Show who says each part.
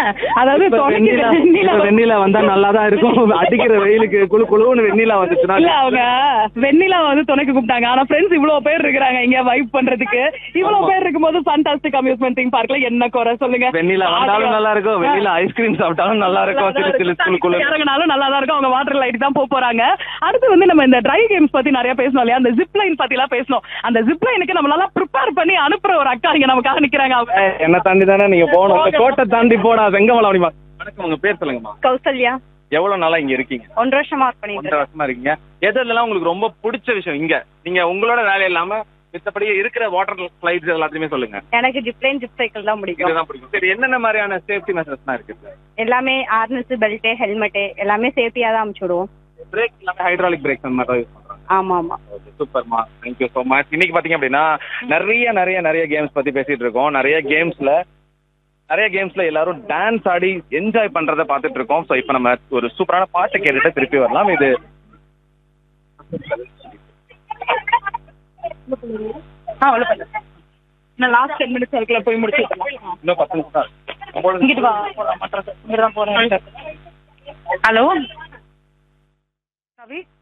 Speaker 1: அதாவது
Speaker 2: இப்ப
Speaker 1: துணைக்கு
Speaker 2: வெண்ணிலா
Speaker 1: வெண்ணிலா
Speaker 2: இப்ப வெண்ணிலா வந்தா நல்லா தான் இருக்கும் அடிக்கிற வெயிலுக்கு குளு குளுன்னு வெண்ணிலா வந்துச்சுன்னா
Speaker 1: இல்ல அவங்க வெண்ணிலா வந்து துணைக்கு கூப்பிட்டாங்க ஆனா ஃப்ரெண்ட்ஸ் இவ்வளவு பேர் இருக்கிறாங்க இங்க வைப் பண்றதுக்கு இவ்வளவு பேர் இருக்கும்போது ஃபண்டாஸ்டிக் அம்யூஸ்மெண்ட் திங் பார்க்ல என்ன குறை சொல்லுங்க
Speaker 2: வெண்ணிலா வந்தாலும் நல்லா இருக்கும் வெண்ணிலா ஐஸ்கிரீம் சாப்பிட்டாலும் நல்லா இருக்கும் சிலு சிலு குளு குளு
Speaker 1: இறங்கினாலும் நல்லா தான் இருக்கும் அவங்க வாட்டர் லைட் தான் போக போறாங்க அடுத்து வந்து நம்ம இந்த ட்ரை கேம்ஸ் பத்தி நிறைய பேசணும் இல்லையா அந்த ஜிப் லைன் பத்தி எல்லாம் பேசணும் அந்த ஜிப் லைனுக்கு நம்ம நல்லா ப்ரிப்பேர் பண்ணி அனுப்புற ஒரு அக்கா இங்க நமக்காக நிக்கிறாங்க அவங்க
Speaker 2: ஏய், என்ன தாண்டி தானே நீங்க போகணும் இந்த கோட்டை தாண்டி போடா செங்கமலம் அப்படிமா வணக்கம் உங்க பேர் சொல்லுங்கம்மா
Speaker 3: கௌசல்யா
Speaker 2: எவ்வளவு நாளா இங்க இருக்கீங்க
Speaker 3: ஒன்றரை வருஷமா ஒர்க் பண்ணிட்டு
Speaker 2: ஒன்றரை வருஷமா இருக்கீங்க எதுலாம் உங்களுக்கு ரொம்ப பிடிச்ச விஷயம் இங்க நீங்க உங்களோட வேலை இல்லாம மித்தபடி இருக்கிற வாட்டர் ஸ்லைட்ஸ் எல்லாத்தையுமே சொல்லுங்க
Speaker 3: இருக்கேன். எனக்கு ஜிப்லைன் ஜிப் சைக்கிள் தான் பிடிக்கும்
Speaker 2: இதுதான் பிடிக்கும் சரி என்னென்ன மாதிரியான சேஃப்டி மெஷர்ஸ்லாம் இருக்கு சார்
Speaker 3: எல்லாமே ஆர்னஸ் பெல்ட் ஹெல்மெட் எல்லாமே சேஃப்டியா தான் அமுச்சு விடுவோம்
Speaker 2: பிரேக் எல்லாமே ஹைட்ராலிக் பிரேக்ஸ் அந்த மாதிரி தான் யூஸ் பண்றாங்க
Speaker 3: ஆமா ஆமா
Speaker 2: ஓகே சூப்பர்மா தேங்க்யூ ஸோ மச் இன்னைக்கு பாத்தீங்க அப்படின்னா நிறைய நிறைய நிறைய கேம்ஸ் பத்தி பேசிட்டு இருக்கோம் நிறைய கேம்ஸ்ல நிறைய கேம்ஸ்ல எல்லாரும் டான்ஸ் ஆடி என்ஜாய் பண்றத பார்த்துட்டு இருக்கோம் ஸோ இப்போ நம்ம ஒரு சூப்பரான பாட்டு கேட்டுட்டு திருப்பி வரலாம் இது
Speaker 1: ஆ அவ்வளவு பண்ணு. நான் லாஸ்ட் டென் மினிட்ஸ் அதுக்குள்ள போய் முடிச்சிருக்கேன்
Speaker 2: இன்னும் பத்து நிமிஷம் தான் இருக்கு. ஒன்பது
Speaker 1: இங்கிட்டு வா போலாம் மற்ற இங்கிட்டு தான் போறேன் ஹலோ கவி